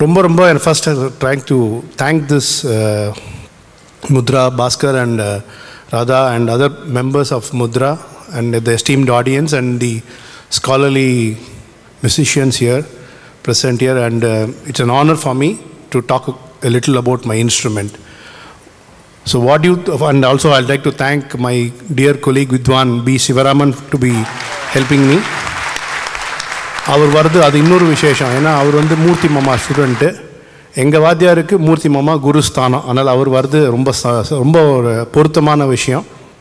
ரொம்ப ரொம்ப first trying to thank this Mudra Bhaskar and Radha and other members of Mudra and the esteemed audience and the scholarly musicians here present here and uh, it's an honor for me to talk a little about my instrument so what you and also i'd like to thank my dear colleague vidwan b sivaraman to be helping me அவர் வருது அது இன்னொரு விசேஷம் ஏன்னா அவர் வந்து மூர்த்தி மாமா student எங்கள் வாத்தியாருக்கு மூர்த்தி மாமா குருஸ்தானம் அதனால் அவர் வருது ரொம்ப ச- ரொம்ப ஒரு பொருத்தமான விஷயம்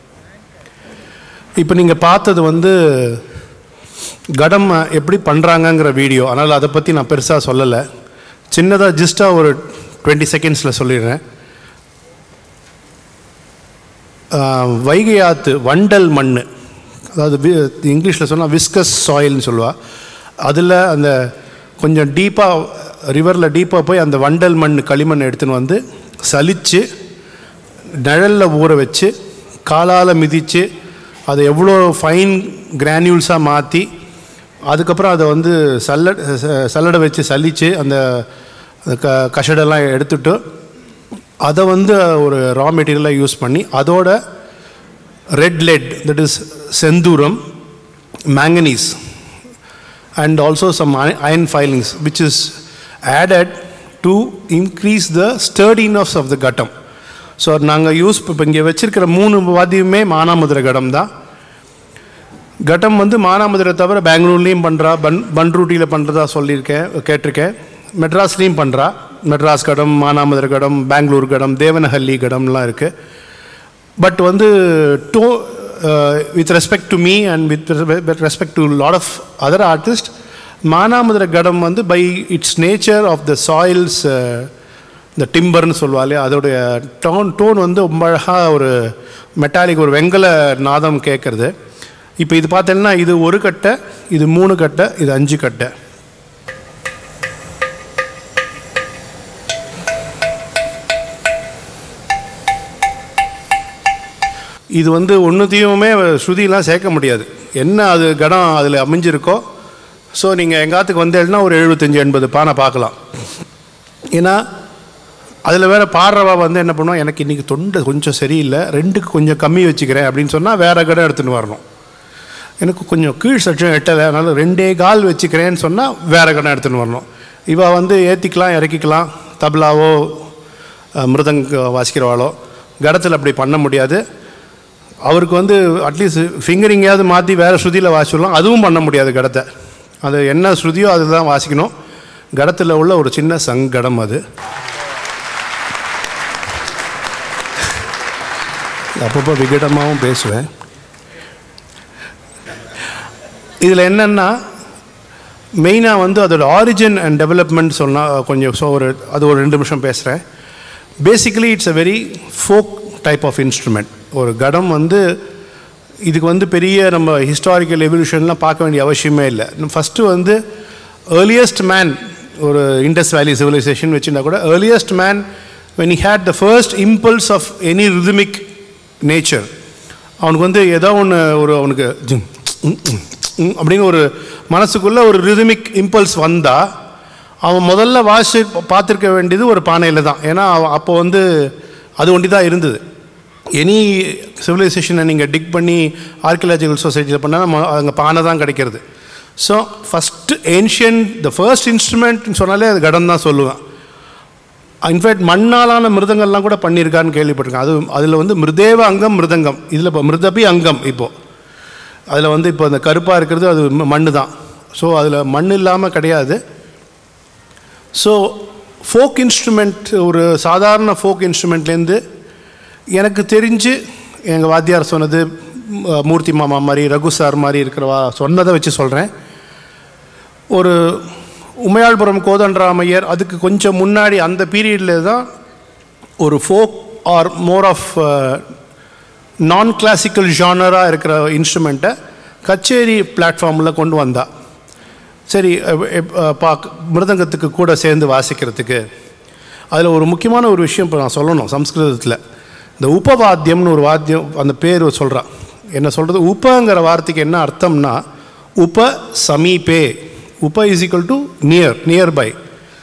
இப்போ நீங்கள் பார்த்தது வந்து கடம் எப்படி பண்ணுறாங்கங்கிற வீடியோ அதனால் அதை பற்றி நான் பெருசாக சொல்லலை சின்னதாக ஜஸ்ட்டாக ஒரு டுவெண்ட்டி செகண்ட்ஸில் சொல்லிடுறேன் ஆஹ், வைகை ஆத்து வண்டல் மண் அதாவது இங்கிலீஷில் சொன்னால் விஸ்கஸ் சாயில்னு சொல்லுவா அதில் அந்த கொஞ்சம் டீப்பாக ரிவரில் டீப்பாக போய் அந்த வண்டல் மண் களிமண் எடுத்துன்னு வந்து சலிச்சு நிழலில் ஊற வச்சு காலால் மிதித்து அதை எவ்வளோ ஃபைன் கிரானியூல்ஸாக மாற்றி அதுக்கப்புறம் அதை வந்து சல்லட் ச- சல்லடை வச்சு சலிச்சு அந்த அந்த க கஷடெல்லாம் எடுத்துட்டு அதை வந்து ஒரு ரா மெட்டீரியலாக யூஸ் பண்ணி அதோட ரெட் லெட் தட் இஸ் செந்தூரம் manganese and also some i- iron filings which is added to increase the sturdiness of the guttam so நாங்கள் யூஸ் இப்போ இங்கே வச்சிருக்கிற மூணு வாத்தியமே மானாமதுரை கடம் தான் கட்டம் வந்து மானாமதுரை தவிர பெங்களூர்லேயும் பண்ணுறா பன் பன்ரூட்டியில் பண்ணுறதா சொல்லியிருக்கேன் கேட்டிருக்கேன் மெட்ராஸ்லேயும் பண்ணுறா மெட்ராஸ் கடம் மானாமதுரை கடம் பெங்களூர் கடம் தேவனஹள்ளி கடம்லாம் இருக்குது பட் வந்து though with respect to me and with respect to lot of other artist Manamadurai ghatam வந்து by its nature of the soils இந்த டிம்பர்னு சொல்லுவாலே அதோடைய டோன் டோன் வந்து ரொம்ப அழகாக ஒரு மெட்டாலிக் ஒரு வெங்கல நாதம் கேட்குறது இப்போ இது பார்த்தீங்கன்னா இது ஒரு கட்டை இது மூணு கட்டை இது அஞ்சு கட்டை இது வந்து ஒன்றுத்தையுமே ஸ்ருதியெலாம் சேர்க்க முடியாது என்ன அது கடம் அதில் அமைஞ்சிருக்கோ ஸோ நீங்கள் எங்காத்துக்கு வந்தேன்னா ஒரு எழுபத்தஞ்சி எண்பது பானை பார்க்கலாம் ஏன்னா அதில் வேற பாடுறவா வந்து என்ன பண்ணுவோம் எனக்கு இன்றைக்கி தொண்டை கொஞ்சம் சரியில்லை ரெண்டுக்கு கொஞ்சம் கம்மி வச்சுக்கிறேன் அப்படின்னு சொன்னால் வேற கடம் எடுத்துன்னு வரணும் எனக்கு கொஞ்சம் கீழ் சட்டம் எட்டலை அதனால ரெண்டே கால் வச்சுக்கிறேன்னு சொன்னால் வேற கடம் எடுத்துன்னு வரணும் இவ வந்து ஏற்றிக்கலாம் இறக்கிக்கலாம் தபலாவோ அஹ், மிருதங்க வாசிக்கிறவாளோ கடத்தில் அப்படி பண்ண முடியாது அவருக்கு வந்து அட்லீஸ்ட் ஃபிங்கரிங்காவது மாற்றி வேறு ஸ்ருதியில் வாசிச்சிடலாம் அதுவும் பண்ண முடியாது கடத்தை அது என்ன ஸ்ருதியோ அதுதான் வாசிக்கணும் கடத்தில் உள்ள ஒரு சின்ன சங்கடம் அது அப்பப்போ விகடமாகவும் பேசுவேன் இதில் என்னென்னா மெயினாக வந்து அதோட ஆரிஜின் அண்ட் டெவலப்மெண்ட் சொன்னால் கொஞ்சம் ஸோ ஒரு அது ஒரு ரெண்டு நிமிஷம் பேசுகிறேன் basically it's a very folk type of instrument ஒரு கடம் வந்து இதுக்கு வந்து பெரிய நம்ம ஹிஸ்டாரிக்கல் எவல்யூஷன்லாம் பார்க்க வேண்டிய அவசியமே இல்லை ஃபஸ்ட்டு வந்து ஏர்லியஸ்ட் மேன் ஒரு இண்டஸ் வேலி சிவிலைசேஷன் வச்சுருந்தா கூட earliest man when he had the first impulse of any rhythmic nature அவனுக்கு வந்து ஏதோ ஒன்று ஒரு அவனுக்கு ஜும், ம், ம், ம் அப்படின்னு ஒரு மனசுக்குள்ள ஒரு ரிதமிக் இம்பல்ஸ் வந்தா அவன் முதல்ல வாசி பார்த்துருக்க வேண்டியது ஒரு பானையில் தான் ஏன்னா அவன் அப்போ வந்து அது ஒண்டி தான் இருந்தது எனி சிவிலைசேஷனை நீங்கள் டிக் பண்ணி ஆர்கியலாஜிக்கல் சொசைட்டியில் பண்ணால் அங்கே பானை தான் கிடைக்கிறது so first ancient the first இன்ஸ்ட்ருமெண்ட்னு சொன்னாலே அது கடன் தான் சொல்லுவேன் இன்ஃபேக்ட் மண்ணாலான மிருதங்கள்லாம் கூட பண்ணியிருக்கான்னு கேள்விப்பட்டிருக்கேன் அது அதில் வந்து மிருதேவ அங்கம் மிருதங்கம் இதில் இப்போ மிருதபி அங்கம் இப்போது அதில் வந்து இப்போ அந்த கருப்பாக இருக்கிறது அது மண் தான் ஸோ அதில் மண் இல்லாமல் கிடையாது ஸோ ஃபோக் இன்ஸ்ட்ருமெண்ட் ஒரு சாதாரண ஃபோக் இன்ஸ்ட்ருமெண்ட்லேருந்து எனக்கு தெரிஞ்சு எங்கள் வாத்தியார் சொன்னது ம- மூர்த்தி மாமா மாதிரி ரகு சார் மாதிரி இருக்கிறவா சொன்னதை வச்சு சொல்கிறேன் ஒரு உமையாள்புரம் கோதண்டராமையர் அதுக்கு கொஞ்சம் முன்னாடி அந்த பீரியடில் தான் ஒரு folk or more of non classical ஜானராக இருக்கிற இன்ஸ்ட்ருமெண்ட்டை கச்சேரி பிளாட்ஃபார்மில் கொண்டு வந்தா சரி எப்- எப்- பாக் மிருதங்கத்துக்கு கூட சேர்ந்து வாசிக்கிறதுக்கு அதில் ஒரு முக்கியமான ஒரு விஷயம் இப்போ நான் சொல்லணும் சம்ஸ்கிருதத்தில் இந்த உபவாத்தியம்னு ஒரு வாத்தியம் அந்த பேர் சொல்கிறான் என்ன சொல்கிறது உபங்கிற வார்த்தைக்கு என்ன அர்த்தம்னா உப சமீபே உப is equal to near nearby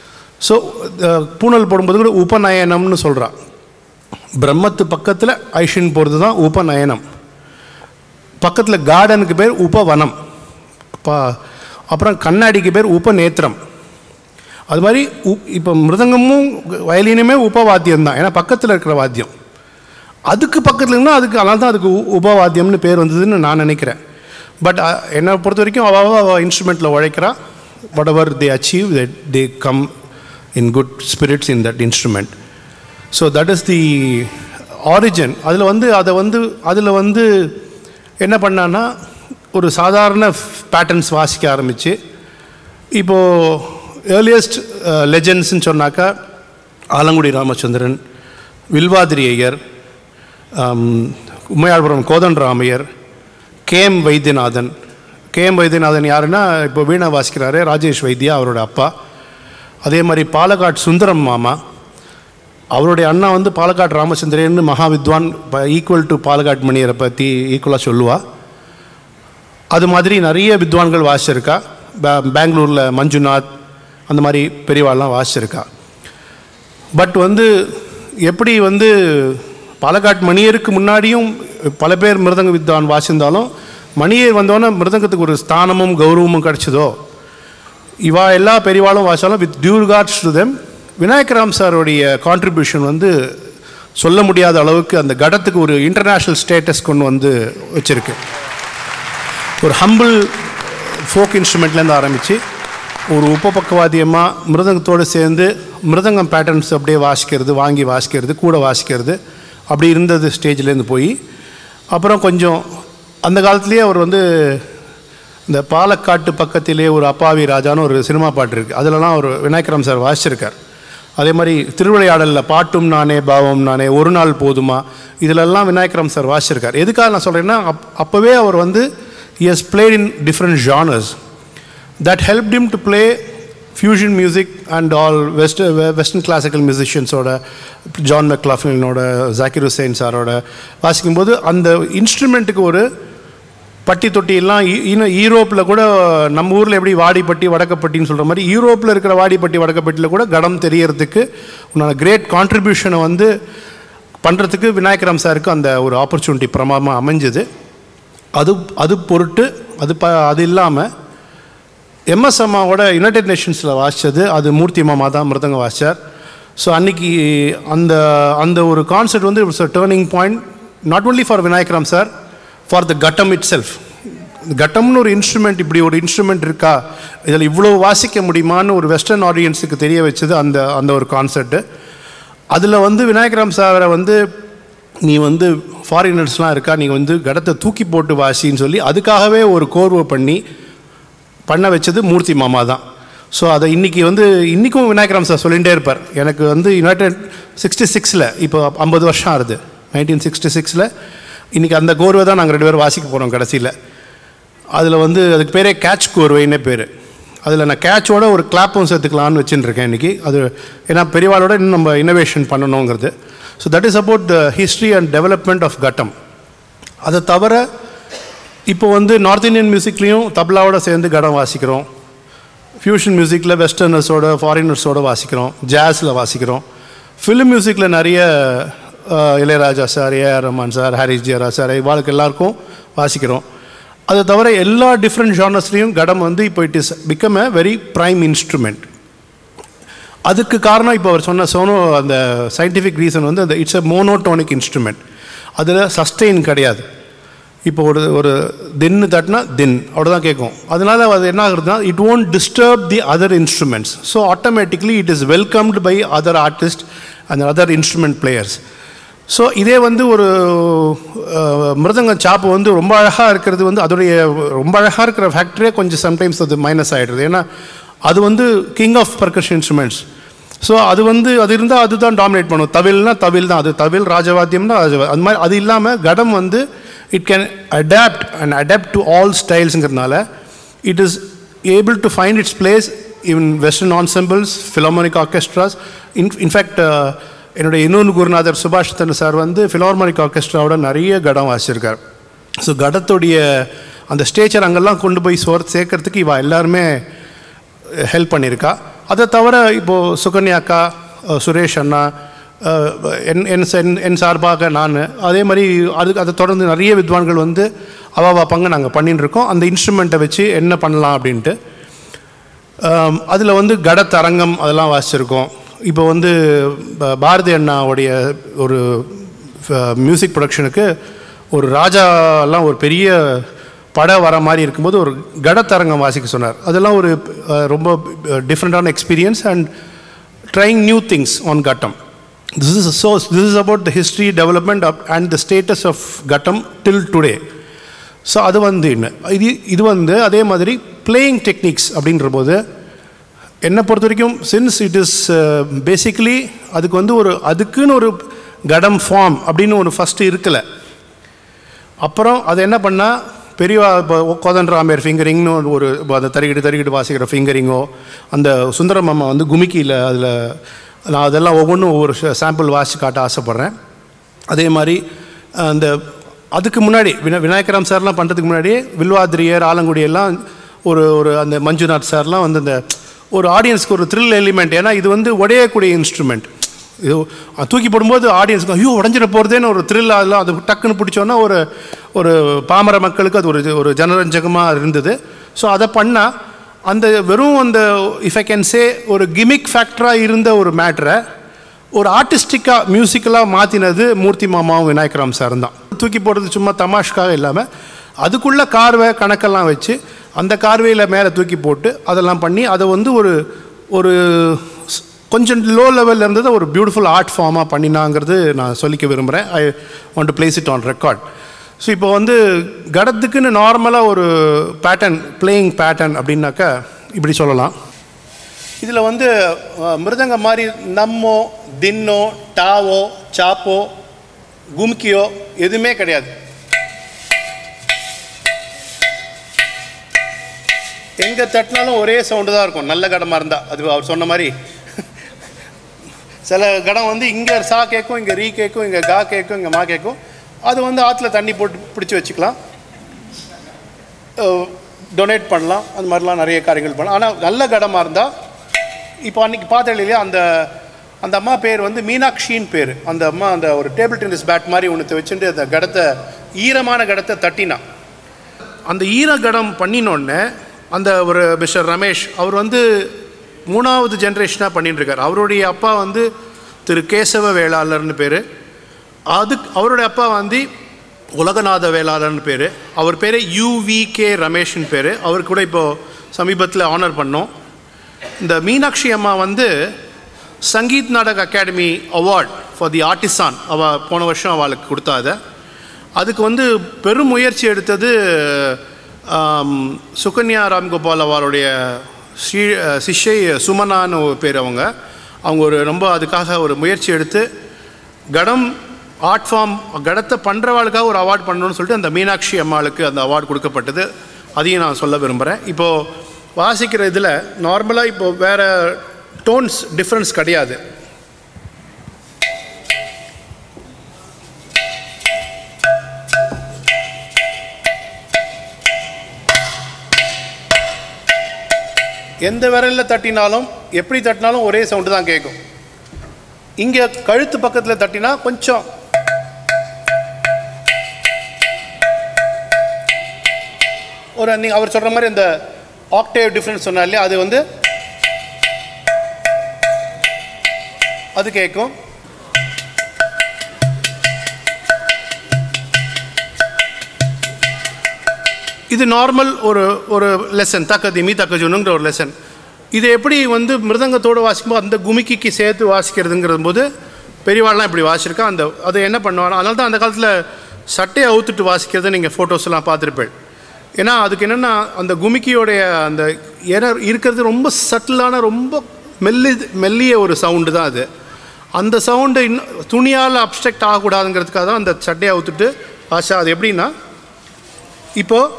so பூனல் போடும்போது கூட உபநயனம்னு சொல்கிறான் பிரம்மத்து பக்கத்தில் ஐஷின் போகிறது தான் உபநயனம் பக்கத்தில் கார்டனுக்கு பேர் உபவனம் பா அப்புறம் கண்ணாடிக்கு பேர் உபநேத்திரம் அது மாதிரி உப் இப்போ மிருதங்கமும் வயலினுமே உபவாத்தியம் தான் ஏன்னா பக்கத்தில் இருக்கிற வாத்தியம் அதுக்கு பக்கத்தில் இருந்தால் அதுக்கு அதனால தான் அதுக்கு உ- உபவாத்தியம்னு பேர் வந்ததுன்னு நான் நினைக்கிறேன் பட் என்னை பொறுத்த வரைக்கும் அவ அவ இன்ஸ்ட்ருமெண்ட்டில் உழைக்கிறா whatever they achieve that they come in good spirits in that instrument so that is the origin அதில் வந்து அதை வந்து அதில் வந்து என்ன பண்ணான்னா ஒரு சாதாரண பேட்டர்ன்ஸ் வாசிக்க ஆரம்பித்து இப்போது ஏர்லியஸ்ட் லெஜெண்ட்ஸ்னு சொன்னாக்கா ஆலங்குடி ராமச்சந்திரன் வில்வாதிரி ஐயர் ஆம், உமையாள்புரம் கோதண்டராமையர் கேஎம் வைத்தியநாதன் கேஎம் வைத்தியநாதன் யாருன்னா இப்போ வீணா வாசிக்கிறாரு ராஜேஷ் வைத்தியா அவரோட அப்பா அதே மாதிரி பாலக்காட் சுந்தரம் மாமா அவருடைய அண்ணா வந்து பாலக்காட் ராமச்சந்திரன் மகா வித்வான் ஈக்குவல் டு பாலக்காட் மணியரை பற்றி ஈக்குவலாக சொல்லுவா அது மாதிரி நிறைய வித்வான்கள் வாசிச்சிருக்கா பே- பெங்களூரில் மஞ்சுநாத் அந்த மாதிரி பெரியவாள்லாம் வாசிச்சிருக்கா பட் வந்து எப்படி வந்து பாலக்காட் மணியருக்கு முன்னாடியும் பல பேர் மிருதங்க வித்வான் வாசிந்தாலும் மணியர் வந்தோன்னே மிருதங்கத்துக்கு ஒரு ஸ்தானமும் கௌரவமும் கிடச்சதோ இவா எல்லா பெரியவாளும் வாசாலும் with due regards to them Vinayakram சாருடைய கான்ட்ரிபியூஷன் வந்து சொல்ல முடியாத அளவுக்கு அந்த கடத்துக்கு ஒரு இன்டர்நேஷ்னல் ஸ்டேட்டஸ் கொண்டு வந்து வச்சிருக்கு ஒரு ஹம்பிள் ஃபோக் இன்ஸ்ட்ருமெண்ட்லேருந்து ஆரம்பித்து ஒரு உபபக்கவாதியமாக மிருதங்கத்தோடு சேர்ந்து மிருதங்கம் பேட்டர்ன்ஸ் அப்படியே வாசிக்கிறது வாங்கி வாசிக்கிறது கூட வாசிக்கிறது அப்படி இருந்தது ஸ்டேஜ்லேருந்து போய் அப்புறம் கொஞ்சம் அந்த காலத்துலேயே அவர் வந்து இந்த பாலக்காட்டு பக்கத்திலே ஒரு அப்பாவி ராஜான்னு ஒரு சினிமா பாட்டு இருக்குது அதிலலாம் ஒரு விநாயகராம் சார் வாசிச்சிருக்கார் அதே மாதிரி திருவிளையாடலில் பாட்டும் நானே பாவம் நானே ஒரு நாள் போதுமா இதிலெல்லாம் விநாயகராம் சார் வாசிச்சிருக்கார் எதுக்காக நான் சொல்கிறேன்னா அப் அப்போவே அவர் வந்து he has played in different genres that helped him to play fusion music and all west, western classical musiciansோட ஜான் மெக்லாஃப்லினோட ஜாக்கிர் ஹுசைன் சாரோட வாசிக்கும்போது அந்த இன்ஸ்ட்ருமெண்ட்டுக்கு ஒரு பட்டி தொட்டியெல்லாம் ஈ- இன்னும் ஈரோப்பில் கூட நம்ம ஊரில் எப்படி வாடிப்பட்டி வடக்கப்பட்டின்னு சொல்கிற மாதிரி யூரோப்பில் இருக்கிற வாடிப்பட்டி வடக்கப்பட்டியில் கூட கடம் தெரியறதுக்கு உன்னான கிரேட் கான்ட்ரிபியூஷனை வந்து பண்ணுறதுக்கு விநாயகராம் சாருக்கு அந்த ஒரு ஆப்பர்ச்சுனிட்டி பிரமாதமாக அமைஞ்சது அது அது பொருட்டு அது ப அது இல்லாமல் எம்எஸ் அம்மாவோட யுனைடெட் நேஷன்ஸில் வாசித்தது அது மூர்த்தி மாமா தான் மிருதங்க வாசிச்சார் ஸோ அன்னைக்கு அந்த அந்த ஒரு கான்செப்ட் வந்து it's a turning point not only for Vinayakram sir for the ghatam it self கட்டம்னு ஒரு இன்ஸ்ட்ருமெண்ட் இப்படி ஒரு இன்ஸ்ட்ருமெண்ட் இருக்கா இதில் இவ்வளோ வாசிக்க முடியுமான்னு ஒரு வெஸ்டர்ன் ஆடியன்ஸுக்கு தெரிய வச்சது அந்த அந்த ஒரு கான்செப்ட்டு அதில் வந்து விநாயகராம் சாரை வந்து நீ வந்து ஃபாரினர்ஸ்லாம் இருக்கா நீ வந்து கடத்தை தூக்கி போட்டு வாசின்னு சொல்லி அதுக்காகவே ஒரு கோர்வை பண்ணி பண்ண வச்சது மூர்த்தி மாமா தான் ஸோ அதை இன்றைக்கி வந்து இன்றைக்கும் விநாயகராம் சார் சொல்லிகிட்டே இருப்பார் எனக்கு வந்து யுனைடெட் சிக்ஸ்டி சிக்ஸில் இப்போ ஐம்பது வருஷம் ஆகுது நைன்டீன் சிக்ஸ்டி சிக்ஸில் இன்றைக்கி அந்த கோர்வை தான் நாங்கள் ரெண்டு பேரும் வாசிக்க போகிறோம் கடைசியில் அதில் வந்து அதுக்கு பேரே கேட்ச் கோர்வைன்னே பேர் அதில் நான் கேட்சோட ஒரு கிளாப்பும் சேர்த்துக்கலான்னு வச்சுட்டு இருக்கேன் இன்றைக்கி அது ஏன்னா பெரியவாளோட இன்னும் நம்ம இன்னோவேஷன் பண்ணணுங்கிறது so that is about the history and development of ghatam அதை தவிர இப்போ வந்து நார்த் இந்தியன் மியூசிக்லேயும் தப்லாவோட சேர்ந்து கடம் வாசிக்கிறோம் ஃபியூஷன் மியூசிக்கில் வெஸ்டர்னர்ஸோட ஃபாரினர்ஸோட வாசிக்கிறோம் ஜாஸில் வாசிக்கிறோம் ஃபிலிம் மியூசிக்கில் நிறைய அஹ், Ilaiyaraaja sir AR Rahman sir Harris Jayaraj sir இவாளுக்கு எல்லாருக்கும் வாசிக்கிறோம் அதை தவிர எல்லா டிஃப்ரெண்ட் ஜானர்ஸ்லேயும் கடம் வந்து இப்போ it is become a very prime instrument அதுக்கு காரணம் இப்போ அவர் சொன்ன சோனோ அந்த சயின்டிஃபிக் ரீசன் வந்து அந்த இட்ஸ் அ மோனோட்டோனிக் இன்ஸ்ட்ருமெண்ட் அதில் சஸ்டெயின் கிடையாது இப்போ ஒரு ஒரு தின்னு தட்டினா தின் அவ்வளோதான் கேட்கும் அதனால அது என்ன ஆகுதுன்னா it won't disturb the other instruments so automatically it is welcomed by other artist and other instrument players so இதே வந்து ஒரு அஹ், மிருதங்க சாப்பு வந்து ரொம்ப அழகாக இருக்கிறது வந்து அதோடைய ரொம்ப அழகாக இருக்கிற ஃபேக்டரியே கொஞ்சம் சம்டைம்ஸ் அது மைனஸ் ஆகிடுது ஏன்னா அது வந்து king of percussion instruments so அது வந்து அது இருந்தால் அதுதான் டாமினேட் பண்ணும் தவில்னா தவில் தான் அது தவில் ராஜவாத்தியம்னா ராஜவா அது மாதிரி அது இல்லாமல் கடம் வந்து it can adapt and adapt to all ஸ்டைல்ஸுங்கிறதுனால it is able to find its place in western ensembles philharmonic orchestras in in fact என்னுடைய இன்னொன்று குருநாதர் சுபாஷ் சந்திர சார் வந்து ஃபிலார்மானிக் ஆர்கெஸ்ட்ராவோட நிறைய கடம் வாசிச்சிருக்கார் ஸோ கடத்துடைய அந்த ஸ்டேச்சர் அங்கெல்லாம் கொண்டு போய் சோர் சேர்க்கறதுக்கு இவ எல்லாருமே ஹெல்ப் பண்ணியிருக்கா அதை தவிர இப்போது சுகன்யா அக்கா அஹ், சுரேஷ் அண்ணா அஹ், என் என் சென்- என் சார்பாக நான் அதே மாதிரி அதுக்கு அதை தொடர்ந்து நிறைய வித்வான்கள் வந்து அவாவா பங்கு நாங்கள் பண்ணிட்டு இருக்கோம் அந்த இன்ஸ்ட்ருமெண்ட்டை வச்சு என்ன பண்ணலாம் அப்படின்ட்டு அதில் வந்து கடத்தரங்கம் அதெல்லாம் வாசிச்சிருக்கோம் இப்போ வந்து ப- பாரதி அண்ணாவுடைய ஒரு மியூசிக் ப்ரொடக்ஷனுக்கு ஒரு ராஜாலாம் ஒரு பெரிய படம் வர மாதிரி இருக்கும்போது ஒரு கடத்தரங்கம் வாசிக்க சொன்னார் அதெல்லாம் ஒரு அஹ், ரொம்ப டிஃப்ரெண்ட்டான experience and trying new things on ghatam this is so this is about the history development and the status of ghatam till today so அது வந்து என்ன இது இது வந்து அதே மாதிரி பிளேயிங் டெக்னிக்ஸ் அப்படின்ற போது என்னை பொறுத்த வரைக்கும் சின்ஸ் இட் இஸ் பேசிக்கலி அதுக்கு வந்து ஒரு அதுக்குன்னு ஒரு கடம் ஃபார்ம் அப்படின்னு ஒரு ஃபஸ்ட்டு இருக்கலை அப்புறம் அது என்ன பண்ணால் பெரியவா இப்போ கோதண்டராமையர் ஃபிங்கரிங்னு ஒரு இப்போ அந்த தறிக்கிட்டு தறிக்கிட்டு வாசிக்கிற ஃபிங்கரிங்கோ அந்த சுந்தரம் அம்மா வந்து குமிக்கியில் அதில் நான் அதெல்லாம் ஒவ்வொன்றும் ஒவ்வொரு சாம்பிள் வாசித்து காட்ட ஆசைப்பட்றேன் அதே மாதிரி அந்த அதுக்கு முன்னாடி வினா விநாயகராம் சார்லாம் பண்ணுறதுக்கு முன்னாடி வில்வாதிரியர் ஆலங்குடி எல்லாம் ஒரு ஒரு அந்த மஞ்சுநாத் சார்லாம் வந்து அந்த ஒரு ஆடியன்ஸ்க்கு ஒரு த்ரில் எலிமெண்ட் ஏன்னா இது வந்து உடையக்கூடிய இன்ஸ்ட்ருமெண்ட் இது அஹ், தூக்கி போடும்போது ஆடியன்ஸுக்கு ஐயோ உடஞ்சிட போகிறதேன்னு ஒரு த்ரில் அதெல்லாம் அது டக்குன்னு பிடிச்சோன்னா ஒரு ஒரு பாமர மக்களுக்கு அது ஒரு இது- ஒரு ஜனரஞ்சகமாக இருந்தது ஸோ அதை பண்ணால் அந்த வெறும் அந்த இஃப் ஐ கேன் சே ஒரு கிமிக் ஃபேக்டராக இருந்த ஒரு மேட்ரை ஒரு ஆர்டிஸ்டிக்காக மியூசிக்கலாக மாற்றினது மூர்த்தி மாமாவும் விநாயகராம் சார் தான் தூக்கி போடுறது சும்மா தமாஷ்காக இல்லாமல் அதுக்குள்ளே கார்வை கணக்கெல்லாம் வச்சு அந்த கார்வையில் மேலே தூக்கி போட்டு அதெல்லாம் பண்ணி அதை வந்து ஒரு ஒரு ஸ்- கொஞ்சம் லோ லெவலில் இருந்ததை ஒரு பியூட்டிஃபுல் ஆர்ட் ஃபார்மாக பண்ணினாங்கிறது நான் சொல்லிக்க விரும்புகிறேன் I want to place it on record so இப்போ வந்து கடத்துக்குன்னு நார்மலாக ஒரு பேட்டர்ன் பிளேயிங் பேட்டர்ன் அப்படின்னாக்கா இப்படி சொல்லலாம் இதில் வந்து அஹ், மிருதங்க மாதிரி நம்மோ தின்னோ டாவோ சாப்போ கும்கியோ எதுவுமே கிடையாது எங்கே தட்டினாலும் ஒரே சவுண்டு தான் இருக்கும் நல்ல கடமாக இருந்தால் அது அவர் சொன்ன மாதிரி சில கடம் வந்து இங்கே சா கேட்கும் இங்கே ரீ கேட்கும் இங்கே கா கேட்கும் இங்கே மா கேட்கும் அது வந்து ஆற்றுல தண்ணி போட்டு பிடிச்சி வச்சுக்கலாம் டொனேட் பண்ணலாம் அந்த மாதிரிலாம் நிறைய காரியங்கள் பண்ணலாம் ஆனால் நல்ல கடமாக இருந்தால் இப்போ அன்றைக்கி பார்த்தேன் இல்லையா அந்த அந்த அம்மா பேர் வந்து மீனாட்சின்னு பேர் அந்த அம்மா அந்த ஒரு டேபிள் டென்னிஸ் பேட் மாதிரி ஒன்று வச்சுட்டு அந்த கடத்தை ஈரமான கடத்தை தட்டினா அந்த ஈர கடம் பண்ணினோடனே அந்த ஒரு மிஸ்டர் ரமேஷ் அவர் வந்து மூணாவது ஜென்ரேஷனாக பண்ணிட்டு இருக்கார் அவருடைய அப்பா வந்து திரு கேசவ வேளாளர்னு பேர் அதுக்கு அவருடைய அப்பா வந்து உலகநாத வேளாளர்னு பேர் அவர் பேர் யூவிகே ரமேஷ்னு பேர் அவர் கூட இப்போது சமீபத்தில் ஆனர் பண்ணோம் இந்த மீனாட்சி அம்மா வந்து Sangeet Natak Akademi award for the artisan அவ போன வருஷம் அவளுக்கு கொடுத்தா அதை அதுக்கு வந்து பெரும் முயற்சி எடுத்தது ஆம், சுகன்யா ராம்கோபால் அவருடைய ஸ்ரீ சிஷ்யை சுமனான்னு ஒரு பேர் அவங்க அவங்க ஒரு ரொம்ப அதுக்காக ஒரு முயற்சி எடுத்து கடம் ஆர்ட் ஃபார்ம் கடத்தை பண்ணுறவாளுக்காக ஒரு அவார்ட் பண்ணணும்னு சொல்லிட்டு அந்த மீனாட்சி அம்மாளுக்கு அந்த அவார்டு கொடுக்கப்பட்டது அதையும் நான் சொல்ல விரும்புகிறேன் இப்போது வாசிக்கிற இதில் நார்மலாக இப்போ வேறு டோன்ஸ் டிஃப்ரென்ஸ் கிடையாது எந்த விரலில் தட்டினாலும் எப்படி தட்டினாலும் ஒரே சவுண்டு தான் கேட்கும் இங்கே கழுத்து பக்கத்தில் தட்டினா கொஞ்சம் ஒரு நீங்கள் அவர் சொல்கிற மாதிரி அந்த ஆக்டேவ் டிஃப்ரென்ஸ் சொன்னார் இல்லையா அது வந்து அது கேட்கும் இது நார்மல் ஒரு ஒரு லெசன் தக்க திமி தக்க ஜுனுங்கிற ஒரு லெசன் இது எப்படி வந்து மிருதங்கத்தோடு வாசிக்கும்போது அந்த குமிக்கிக்கு சேர்த்து வாசிக்கிறதுங்கிற போது பெரியவாள்லாம் இப்படி வாசிச்சிருக்கா அந்த அதை என்ன பண்ணுவாங்க அதனால தான் அந்த காலத்தில் சட்டையை அவுத்துட்டு வாசிக்கிறத நீங்கள் ஃபோட்டோஸ்லாம் பார்த்துருப்பேன் ஏன்னா அதுக்கு என்னென்னா அந்த குமிக்கியோடைய அந்த என இருக்கிறது ரொம்ப சட்டிலான ரொம்ப மெல்லி மெல்லிய ஒரு சவுண்டு தான் அது அந்த சவுண்டு இன்னும் துணியால் அப்ஸ்ட்ரக்ட் ஆகக்கூடாதுங்கிறதுக்காக தான் அந்த சட்டையை அவுத்துட்டு ஆஷா அது எப்படின்னா இப்போது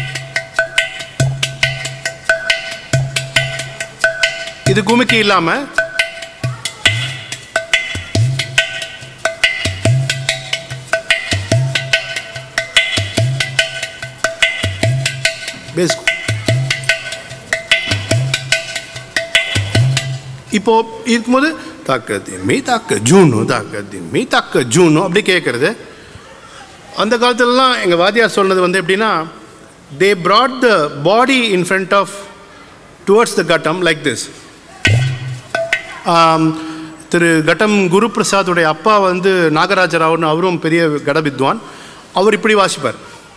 இது குமிக்கி இல்லாமல் பேஸ் இப்போ இருக்கும்போது தாக்க திம்மி தாக்க ஜூனு தாக்க திம்மி தாக்க ஜூனு அப்படி கேட்குறது அந்த காலத்துலலாம் எங்கள் வாத்தியார் சொன்னது வந்து எப்படின்னா they brought the body in front of towards the ghatam like this திரு கட்டம் குரு பிரசாத்துடைய அப்பா வந்து நாகராஜ ராவ்னு அவரும் பெரிய கட வித்வான் அவர் இப்படி வாசிப்பார்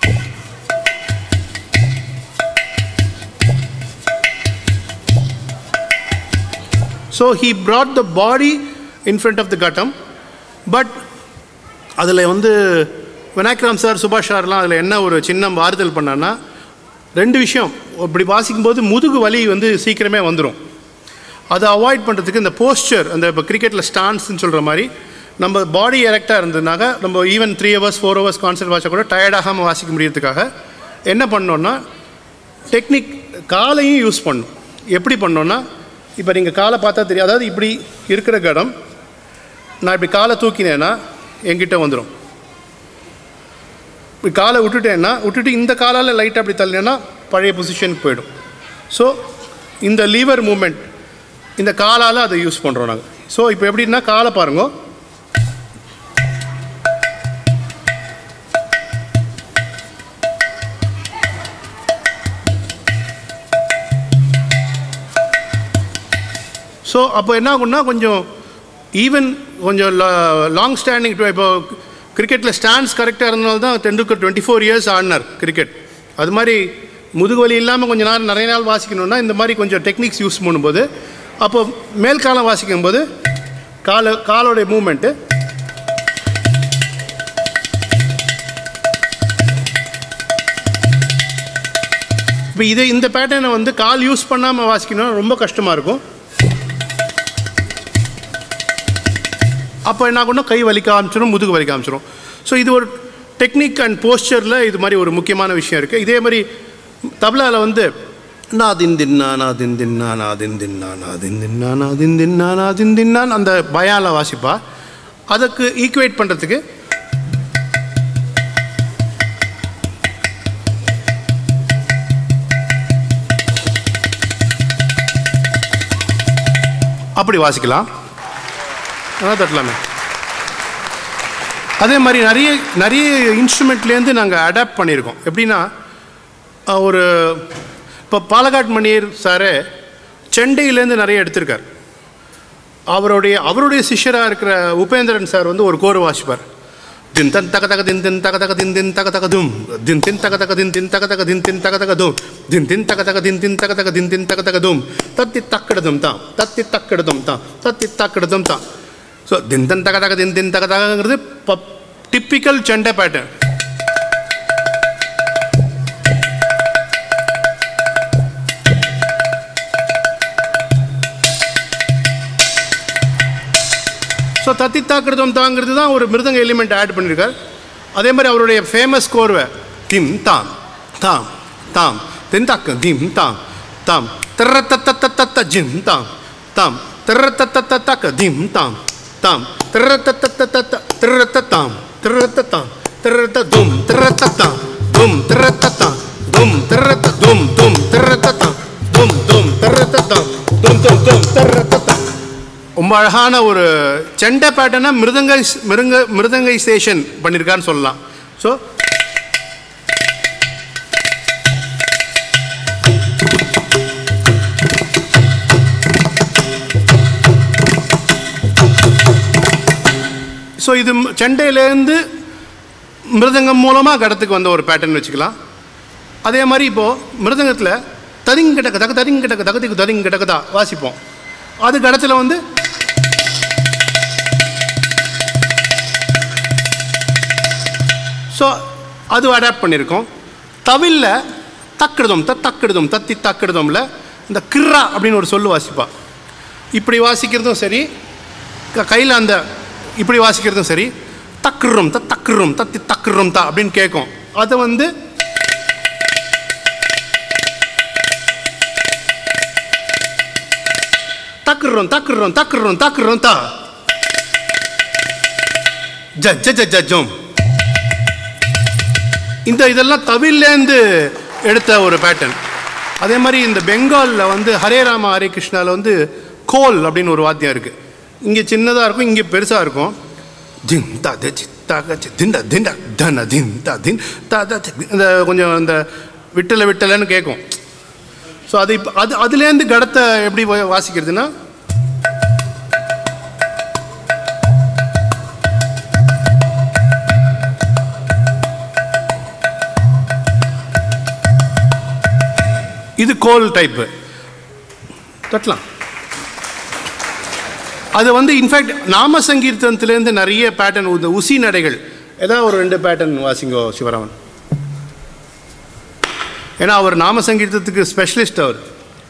so he brought the body in front of the ghatam but அதில் வந்து விநாயகராம் சார் சுபாஷ் சார்லாம் அதில் என்ன ஒரு சின்ன மாறுதல் பண்ணான்னா ரெண்டு விஷயம் இப்படி வாசிக்கும்போது முதுகு வலி வந்து சீக்கிரமே வந்துடும் அதை அவாய்ட் பண்ணுறதுக்கு இந்த போஸ்டர் அந்த இப்போ கிரிக்கெட்டில் ஸ்டான்ஸ்னு சொல்கிற மாதிரி நம்ம பாடி எரெக்டாக இருந்ததுனாக்க நம்ம even three hours four hours concert வாட்சா கூட டயர்டாகாமல் வாசிக்க முடியறதுக்காக என்ன பண்ணோன்னா டெக்னிக் காலையும் யூஸ் பண்ணும் எப்படி பண்ணோன்னா இப்போ நீங்கள் காலை பார்த்தா தெரியும் அதாவது இப்படி இருக்கிற கடம் நான் இப்படி காலை தூக்கினேன்னா என்கிட்ட வந்துடும் இப்படி காலை விட்டுட்டேன்னா விட்டுட்டு இந்த காலால் லைட்டாக அப்படி தள்ளினேன்னா பழைய பொசிஷனுக்கு போயிடும் ஸோ இந்த லீவர் மூமெண்ட் இந்த காலால் அதை யூஸ் பண்ணுறோம் நாங்கள் ஸோ இப்போ எப்படின்னா காலை பாருங்க ஸோ அப்போ என்ன ஆகும்னா கொஞ்சம் ஈவன் கொஞ்சம் லாங் ஸ்டாண்டிங் இப்போ கிரிக்கெட்டில் ஸ்டாண்ட்ஸ் கரெக்டாக இருந்தனால தான் டெண்டுல்கர் டுவெண்ட்டி ஃபோர் இயர்ஸ் ஆடினார் கிரிக்கெட் அது மாதிரி முதுகு வலி இல்லாமல் கொஞ்சம் நேரம் நிறைய நாள் வாசிக்கணும்னா இந்த மாதிரி கொஞ்சம் டெக்னிக்ஸ் யூஸ் பண்ணும்போது அப்போ மேல் காலம் வாசிக்கும்போது கால காலோடைய மூமெண்ட்டு இப்போ இதை இந்த பேட்டர்னை வந்து கால் யூஸ் பண்ணாமல் வாசிக்கணும்னா ரொம்ப கஷ்டமாக இருக்கும் அப்போ என்ன ஆகும்னா கை வலிக்க ஆரம்பிச்சிடும் முதுகு வலிக்க ஆரம்பிச்சிடும் ஸோ இது ஒரு டெக்னிக் அண்ட் போஸ்டரில் இது மாதிரி ஒரு முக்கியமான விஷயம் இருக்குது இதே மாதிரி தபலாவில் வந்து நான் திந்தின்னா நான் திந்தின்னா நான் திந்தின்னா நான் திந்தின்னா நான் திந்தின்னா நான் திந்தின்னான்னு அந்த பயால வாசிப்பா அதுக்கு ஈக்குவேட் பண்ணுறதுக்கு அப்படி வாசிக்கலாம் அதான் தட்டலாமே அதே மாதிரி நிறைய நிறைய இன்ஸ்ட்ருமெண்ட்லேருந்து நாங்கள் அடாப்ட் பண்ணியிருக்கோம் எப்படின்னா அஹ், ஒரு இப்போ பாலகாட் மணியர் சார் சென்னையிலேருந்து நிறைய எடுத்திருக்கார் அவருடைய அவருடைய சிஷ்யராக இருக்கிற உபேந்திரன் சார் வந்து ஒரு கோர் வாசிப்பார் தின் தன் தக தக தின் தின் தக தக தின் தின் தக தக தும் தின் தின் தக தக தின் தின் தக தக தின் தின் தக தக தும் தின் தின் தக தக தின் தின் தக தக தின் தின் தக தக தும் தத்தி தக்கிடதும் தான் தத்தி தக்கிடதும் தான் தத்தி தக்கிடதும் தான் ஸோ தின் தன் தக தக தின் தின் தக தகங்கிறது டிப்பிக்கல் செண்டை பேட்டர்ன் ஸோ தத்தி தாக்கிருதம் தாங்கிறது தான் ஒரு மிருதங்க எலிமெண்ட் ஆட் பண்ணியிருக்கார் அதே மாதிரி அவருடைய ஃபேமஸ் கோர்வை திம் தாம் தாம் தாம் தென் தாக்கு திம் தாம் தாம் திரத்தத்த ஜிம் தாம் தாம் திரத்தத்த திம் தாம் தாம் திரத்தத்த திரத்த தாம் திரத்த தாம் திரத்த தும் திரத்த தாம் தும் திரத்த தாம் தும் திரத்த தும் தும் திரத்த தாம் தும் தும் திரத்த தாம் தும் தும் தும் திரத்த தாம் ரொம்ப அழகான ஒரு செண்டை பேட்டர்னை மிருதங்க மிருங்க மிருதங்கைசேஷன் பண்ணியிருக்கான்னு சொல்லலாம் ஸோ ஸோ இது செண்டையிலேருந்து மிருதங்கம் மூலமாக கடத்துக்கு வந்த ஒரு பேட்டர்ன் வச்சுக்கலாம் அதே மாதிரி இப்போது மிருதங்கத்தில் ததிங்கிட்டக்க தக ததிங்கிட்டக்க தகதிக்கு ததிங்கிட்டக்கதா வாசிப்போம் அது கடத்தில் வந்து ஸோ அது அடாப்ட் பண்ணியிருக்கோம் தவில்ல தக்கிடுதம் த தக்கிடுதம் தத்தி தக்கிடுதம்ல இந்த கிர்ரா அப்படின்னு ஒரு சொல்லு வாசிப்பா இப்படி வாசிக்கிறதும் சரி கையில் அந்த இப்படி வாசிக்கிறதும் சரி தக்குறும் த தக்குறும் தத்தி தக்குறும் தா அப்படின்னு கேட்கும் அதை வந்து தக்குறோம் தக்குறோம் தக்குறோம் தக்குறோம் தா ஜ ஜ ஜ ஜ ஜோம் இந்த இதெல்லாம் தவிலேருந்து எடுத்த ஒரு பேட்டர்ன் அதே மாதிரி இந்த பெங்காலில் வந்து ஹரே ராம ஹரே கிருஷ்ணாவில் வந்து கோல் அப்படின்னு ஒரு வாத்தியம் இருக்குது இங்கே சின்னதாக இருக்கும் இங்கே பெருசாக இருக்கும் தின் தா த சி தா க சி தின் த தின் த தன தின் தா தின் தா த சி இந்த கொஞ்சம் இந்த விட்டலை விட்டலைன்னு கேட்கும் ஸோ அது இப்போ அது அதுலேருந்து கடத்தை எப்படி வா- வாசிக்கிறதுனா இது கோல் டைப்பு தட்டலாம் அது வந்து இன்ஃபேக்ட் நாம சங்கீர்த்தனத்துலேருந்து நிறைய பேட்டர்ன் இந்த உசி நடைகள் ஏதாவது ஒரு ரெண்டு பேட்டர்ன் வாசிங்கோ சிவராமன் ஏன்னா அவர் நாம சங்கீர்த்தத்துக்கு ஸ்பெஷலிஸ்ட் அவர்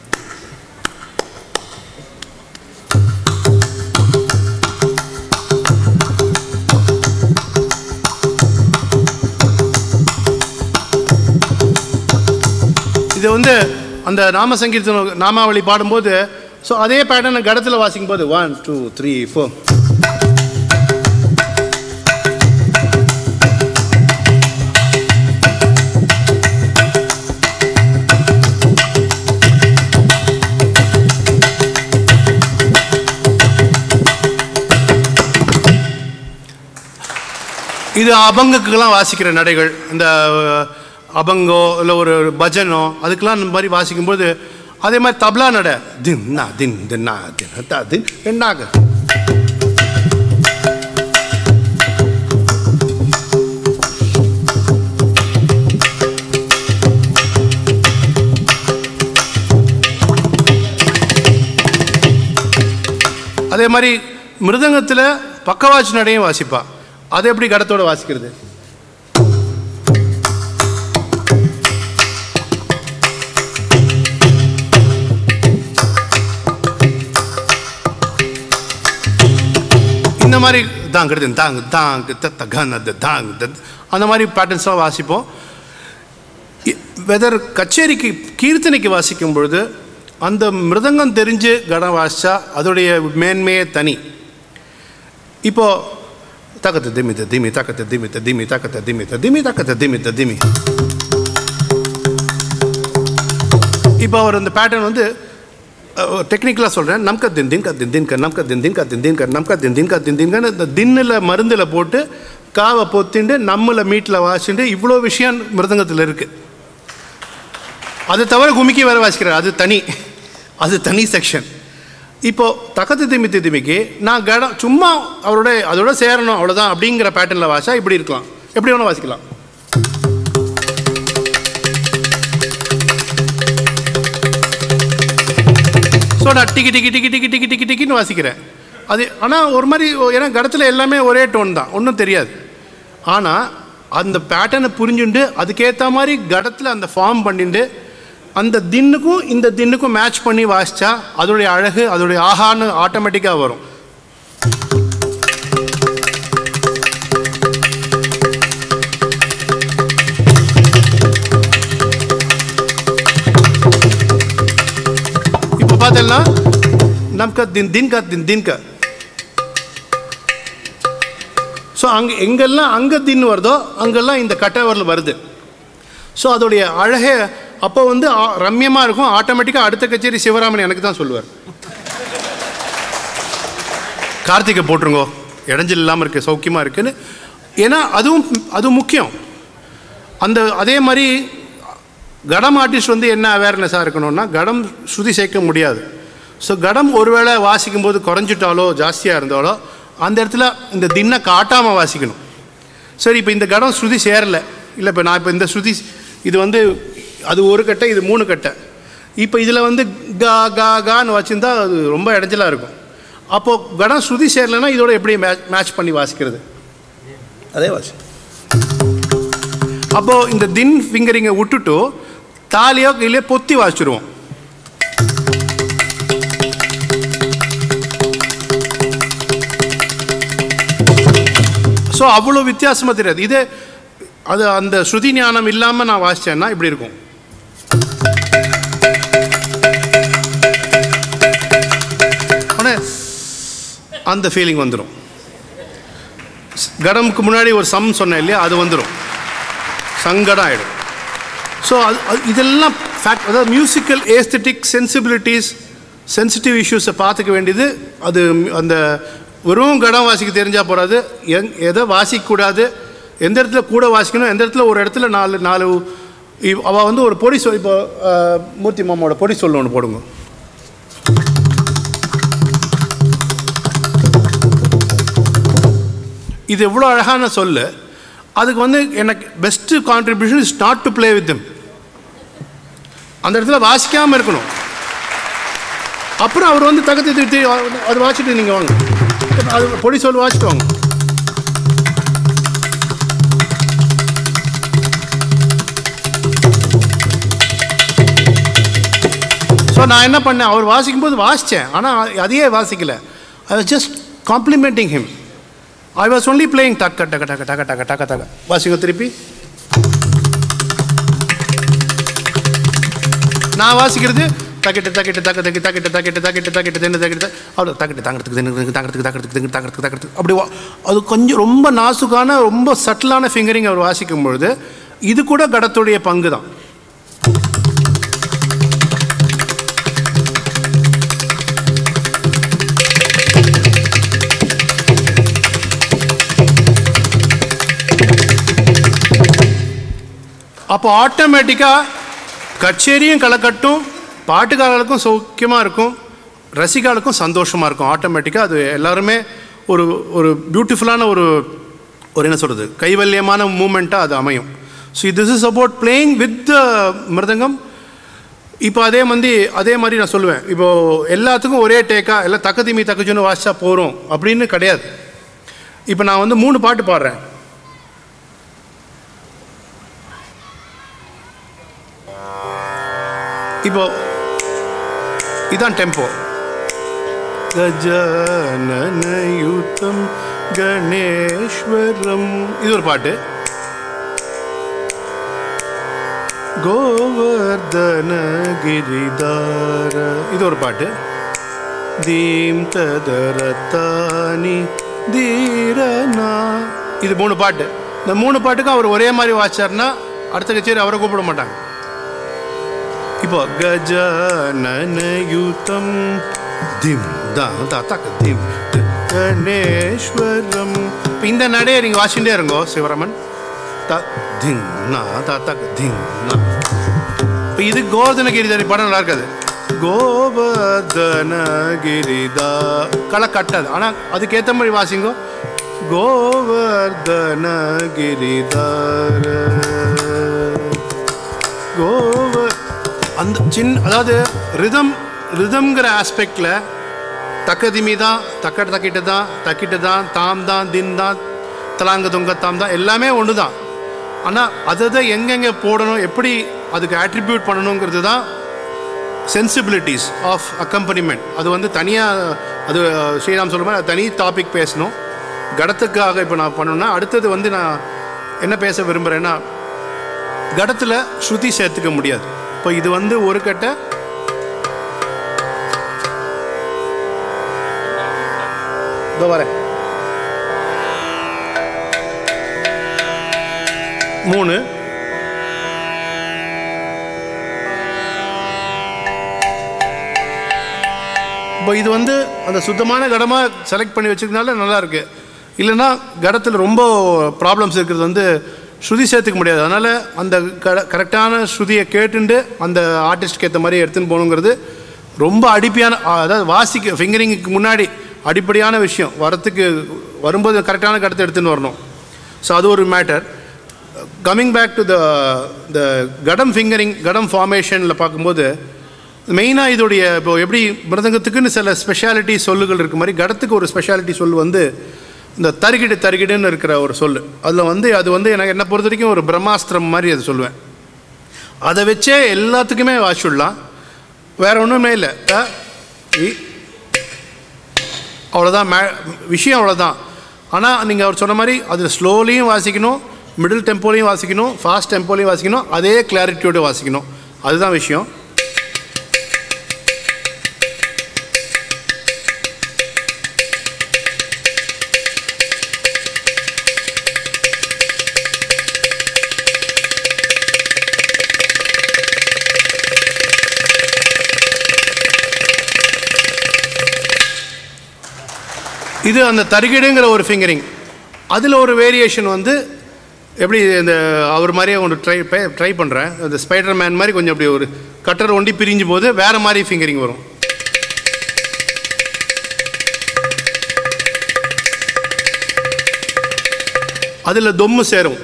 இது வந்து அந்த நாம சங்கீர்த்தனம் நாமாவளி பாடும்போது ஸோ அதே பேட்டர்னை கடத்தில் வாசிக்கும் போது ஒன் டூ த்ரீ ஃபோர் இது அபங்குக்கெல்லாம் வாசிக்கிற நடைகள் இந்த அஹ், அபங்கோ இல்லை ஒரு பஜனோ அதுக்கெல்லாம் இந்த மாதிரி வாசிக்கும்போது அதே மாதிரி தப்லா நடை தின் நா தின் தின் நா தின் தா தின் ரெண்டாக அதே மாதிரி மிருதங்கத்தில் பக்கவாச்சு நடையும் வாசிப்பா அதை எப்படி கடத்தோட வாசிக்கிறது இந்த மாதிரி தாங்கிறது தாங்க தாங்க தத்த கன தாங்க தத் அந்த மாதிரி பேட்டர்ன்ஸ்லாம் வாசிப்போம் வெதர் கச்சேரிக்கு கீர்த்தனைக்கு வாசிக்கும் பொழுது அந்த மிருதங்கம் தெரிஞ்சு கடம் வாசிச்சா அதோடைய மேன்மையே தனி இப்போ தக்கத்த திமி த திமி தக்கத்த திமி த திமி தக்கத்த திமி த திமி தக்கத்த திமி த திமி இப்போ அவர் அந்த பேட்டர்ன் வந்து டெக்னிக்கலாக சொல்கிறேன் நம்க தின் தின் க தின் தின் க நம்க தின் தின் க தின் தின் க நம்க தின் தின் க தின் தின் கன்னு இந்த தின்னில் மருந்தில் போட்டு காவை பொத்திண்டு நம்மள மீட்டில் வாசிண்டு இவ்வளோ விஷயம் மிருதங்கத்தில் இருக்குது அது தவிர குமிக்கி வேற வாசிக்கிறார் அது தனி அது தனி செக்ஷன் இப்போ தக்கத்து திமி திமிக்கு நான் கடம் சும்மா அவரோட அதோட சேரணும் அவ்வளோதான் அப்படிங்கிற பேட்டர்னில் வாசா இப்படி இருக்கலாம் எப்படி வேணால் வாசிக்கலாம் ஸோ நான் டிக்கி டிக்கி டிக்கி டிக்கி டிக்கி டிக்கி டிக்கின்னு வாசிக்கிறேன் அது ஆனால் ஒரு மாதிரி ஏன்னா கடத்தில் எல்லாமே ஒரே டோன் தான் ஒன்றும் தெரியாது ஆனால் அந்த பேட்டர்னை புரிஞ்சுண்டு அதுக்கேற்ற மாதிரி கடத்தில் அந்த ஃபார்ம் பண்ணிட்டு அந்த தின்னுக்கும் இந்த தின்னுக்கும் மேட்ச் பண்ணி வாசிச்சா அதோடைய அழகு அதோடைய ஆஹான்னு ஆட்டோமேட்டிக்காக வரும் இப்போ பார்த்தீங்கன்னா நமக்கு தின் தின்கா தின் தின்கா ஸோ அங்கே எங்கெல்லாம் அங்கே தின்னு வருதோ அங்கெல்லாம் இந்த கட்டவரில் வருது ஸோ அதோடைய அழகே அப்போ வந்து ஆ- ரம்யமா இருக்கும் ஆட்டோமேட்டிக்காக அடுத்த கச்சேரி சிவராமன் எனக்கு தான் சொல்லுவார் கார்த்திகை போட்டுருங்கோ இடைஞ்சல் இல்லாமல் இருக்கு சௌக்கியமாக இருக்குன்னு ஏன்னா அதுவும் அது முக்கியம் அந்த அதே மாதிரி கடம் ஆர்டிஸ்ட் வந்து என்ன அவேர்னஸாக இருக்கணும்னா கடம் ஸ்ருதி சேர்க்க முடியாது ஸோ கடம் ஒருவேளை வாசிக்கும் போது குறைஞ்சிட்டாலோ ஜாஸ்தியாக இருந்தாலோ அந்த இடத்துல இந்த தின்னை காட்டாமல் வாசிக்கணும் சரி இப்போ இந்த கடம் ஸ்ருதி சேரலை இல்லை இப்போ நான் இப்போ இந்த ஸ்ருதி இது வந்து அது ஒரு கட்டை இது மூணு கட்டை இப்போ இதில் வந்து கா கா கான்னு வச்சுருந்தா அது ரொம்ப இடைஞ்சலாக இருக்கும் அப்போது கடம் ஸ்ருதி சேரலைன்னா இதோட எப்படி மேட்ச் மேட்ச் பண்ணி வாசிக்கிறது அதே வாசி அப்போது இந்த தின் ஃபிங்கரிங்கை விட்டுட்டு தாலியோ கையிலே பொத்தி வாசிச்சிருவோம் ஸோ அவ்வளோ வித்தியாசமாக தெரியாது இது அது அந்த ஸ்ருதி ஞானம் இல்லாமல் நான் வாசித்தேன்னா இப்படி இருக்கும் ஆனால் அந்த ஃபீலிங் வந்துடும் கடமுக்கு முன்னாடி ஒரு சம் சொன்னேன் இல்லையா அது வந்துடும் சங்கடம் ஆகிடும் ஸோ அது அது- இதெல்லாம் ஃபேக்ட் அதாவது மியூசிக்கல் ஏஸ்தட்டிக் சென்சிபிலிட்டிஸ் சென்சிட்டிவ் இஷ்யூஸை பார்த்துக்க வேண்டியது அது அந்த வெறும் கடம் வாசிக்க தெரிஞ்சால் போகாது எங் எதை வாசிக்கக்கூடாது எந்த இடத்துல கூட வாசிக்கணும் எந்த இடத்துல ஒரு இடத்துல நாலு நாலு இவ்- அவ வந்து ஒரு பொடி சொல் இப்போ அஹ், மூர்த்தி மாமாவோட பொடி சொல் ஒன்று போடுங்க இது எவ்வளோ அழகான சொல்லு அதுக்கு வந்து எனக்கு best contribution is not to play with அந்த இடத்துல வாசிக்காமல் இருக்கணும் அப்புறம் அவர் வந்து தகத்து திருத்தி அது வாசிட்டு நீங்கள் வாங்க அது பொடி சொல் வாசிட்டு வாங்க ஸோ நான் என்ன பண்ணேன் அவர் வாசிக்கும்போது வாசித்தேன் ஆனால் அதையே வாசிக்கல I was just complimenting him I was only playing டக்க டக்க டக்க டக்க டக்க டக்க டக்க வாசிங்க திருப்பி நான் வாசிக்கிறது தக்கிட்டு தக்கிட்டு தக்க தக்கி தக்கிட்டு தக்கிட்டு தக்கிட்டு தக்கிட்டு தின்னு தக்கிட்டு அவ்வளோ தக்கிட்டு தாங்கிறதுக்கு தின்னு தாங்கிறதுக்கு தாங்கிறதுக்கு தின்னு தாங்கிறதுக்கு தாங்கிறதுக்கு அப்படி வா- அது கொஞ்சம் ரொம்ப நாசுக்கான ரொம்ப சட்டிலான ஃபிங்கரிங் அவர் வாசிக்கும் பொழுது இது கூட கடத்துடைய பங்கு தான் அப்போ ஆட்டோமேட்டிக்காக கச்சேரியும் கலக்கட்டும் பாட்டுக்காரர்களுக்கும் சௌக்கியமாக இருக்கும் ரசிகாளுக்கும் சந்தோஷமாக இருக்கும் ஆட்டோமேட்டிக்காக அது எல்லாருமே ஒரு ஒரு பியூட்டிஃபுல்லான ஒரு ஒரு என்ன சொல்கிறது கைவல்யமான மூமெண்ட்டாக அது அமையும் so this is about playing with mridangam இப்போ அதே மாதிரி அதே மாதிரி நான் சொல்லுவேன் இப்போது எல்லாத்துக்கும் ஒரே டேக்கா எல்லாம் தக்கதிமி தக்கச்சுன்னு வாசிச்சா போகிறோம் அப்படின்னு கிடையாது இப்போ நான் வந்து மூணு பாட்டு பாடுறேன் இப்போ இதான் டெம்போ கஜானனயுத்தம் கணேஸ்வரம் இது ஒரு பாட்டு கோவர்தன கிரிதார இது ஒரு பாட்டு தீம் ததரத்தானி தீரனா இது மூணு பாட்டு இந்த மூணு பாட்டுக்கும் அவர் ஒரே மாதிரி வாச்சார்னா அடுத்த கச்சேரி அவரை கூப்பிட மாட்டாங்க இப்போ கஜானனயுதம் திம் தா தா தக்க திம் த கணேஸ்வரம் இப்போ இந்த நடையை நீங்கள் வாசிண்டே இருங்கோ சிவராமன் த திங் நா தா தக்க திங் நா இப்போ இது கோவர்தனகிரிதாரி படம் நல்லா இருக்காது கோவர்தனகிரிதா களை கட்டாது ஆனால் அதுக்கேற்ற மாதிரி வாசிங்கோ கோவர்தனகிரிதார கோவ அந்த சின்ன அதாவது ரிதம் ரிதம்ங்கிற ஆஸ்பெக்டில் தக்கதிமி தான் தக்கட தக்கிட்டு தான் தக்கிட்டு தான் தாம் தான் தின் தான் தலாங்க தொங்க தாம் தான் எல்லாமே ஒன்று தான் ஆனால் அதை தான் எங்கெங்கே போடணும் எப்படி அதுக்கு ஆட்ரிபியூட் பண்ணணுங்கிறது தான் சென்சிபிலிட்டிஸ் ஆஃப் அக்கம்பனிமெண்ட் அது வந்து தனியாக அது ஸ்ரீராம் சொல்ற மாதிரி அது தனி டாபிக் பேசணும் கடத்துக்காக இப்போ நான் பண்ணணும்னா அடுத்தது வந்து நான் என்ன பேச விரும்புகிறேன்னா கடத்தில் ஸ்ருதி சேர்த்துக்க முடியாது இப்போ இது வந்து ஒரு கட்டை இதோ வரேன் மூணு இப்போ இது வந்து அந்த சுத்தமான கடமாக செலக்ட் பண்ணி வச்சிருக்கனால நல்லா இருக்கு இல்லைன்னா கடத்தில் ரொம்ப ப்ராப்ளம்ஸ் இருக்கிறது வந்து ஸ்ருதி சேர்த்துக்க முடியாது அதனால் அந்த கட கரெக்டான ஸ்ருதியை கேட்டுண்டு அந்த ஆர்டிஸ்ட்க்கு ஏற்ற மாதிரி எடுத்துன்னு போகணுங்கிறது ரொம்ப அடிப்பையான அதாவது வாசிக்க ஃபிங்கரிங்குக்கு முன்னாடி அடிப்படையான விஷயம் வரத்துக்கு வரும்போது கரெக்டான கடத்தை எடுத்துன்னு வரணும் ஸோ அது ஒரு matter coming back to the the ghatam fingering ghatam ஃபார்மேஷனில் பார்க்கும்போது மெயினாக இதோடைய இப்போ எப்படி மிருதங்கத்துக்குன்னு சில ஸ்பெஷாலிட்டி சொல்லுகள் இருக்க மாதிரி கடத்துக்கு ஒரு ஸ்பெஷாலிட்டி சொல் வந்து இந்த தருகிடு தருகிடுன்னு இருக்கிற ஒரு சொல் அதில் வந்து அது வந்து எனக்கு என்னை பொறுத்த வரைக்கும் ஒரு பிரம்மாஸ்திரம் மாதிரி அது சொல்லுவேன் அதை வச்சே எல்லாத்துக்குமே வாசிடலாம் வேற ஒன்றுமே இல்லை த, இ. அவ்வளோதான் மே விஷயம் அவ்வளோதான் ஆனால் நீங்கள் அவர் சொன்ன மாதிரி அது ஸ்லோலியும் வாசிக்கணும் மிடில் டெம்போலையும் வாசிக்கணும் ஃபாஸ்ட் டெம்போலையும் வாசிக்கணும் அதே கிளாரிட்டியோடு வாசிக்கணும் அதுதான் விஷயம் இது அந்த தருகிடுங்கிற ஒரு ஃபிங்கரிங் அதில் ஒரு வேரியேஷன் வந்து எப்படி இந்த அவர் மாதிரியே ஒன்று ட்ரை ட்ரை பண்ணுறேன் அந்த ஸ்பைடர் மேன் மாதிரி கொஞ்சம் அப்படி ஒரு கட்டர் ஒண்டி பிரிஞ்சு போது வேறு மாதிரி ஃபிங்கரிங் வரும் அதில் தொம்மு சேரும்